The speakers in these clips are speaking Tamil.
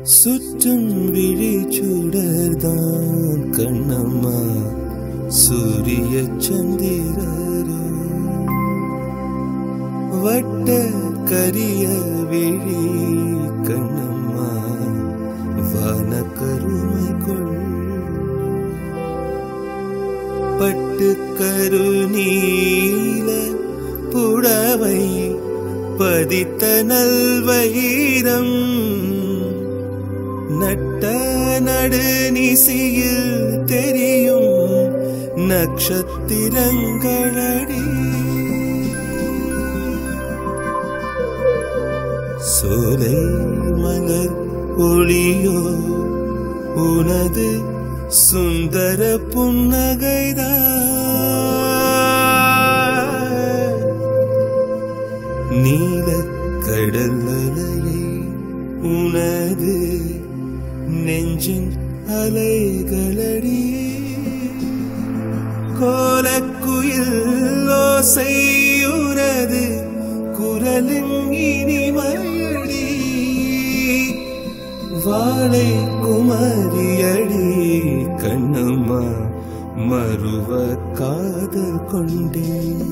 சுற்றும் விழி சுடர்தான் கண்ணம்மா சூரிய சந்திரரோ வட்ட கரிய விழி கண்ணம்மா வான கருமை கொள் பட்டு கருநீல புடவை பதித்த நல்வயிரம் நட்ட நடுநிசியில் தெரியும் நட்சத்திரங்களடி சோலை மலர் ஒளியோ உனது சுந்தர புன்னகைதான் நீல கடல் அலையே உனது நெஞ்சின் அலைகளடி கோலக்குயில் ஓசை உனது குரலின் இனிமையடி வாழை குமரியடி கண்ணம்மா மறுவ காதல் கொண்டேன்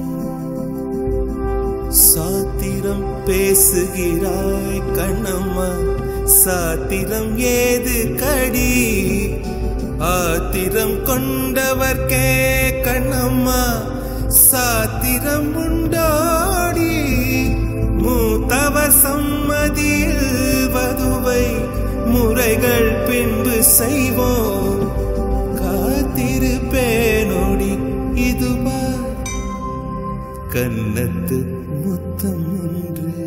சாத்திரம் பேசுகிறாய் கண்ணம்மா சாத்திரம் ஏது கடி ஆத்திரம் கொண்டவர்க்கே கண்ணம்மா சாத்திரம் உண்டாடி மூத்தவர் சம்மதியில் வதுவை முறைகள் பின்பு செய்வோம் காத்திருப்பேனோடி இதுவா கன்னத்து முத்தம் ஒன்று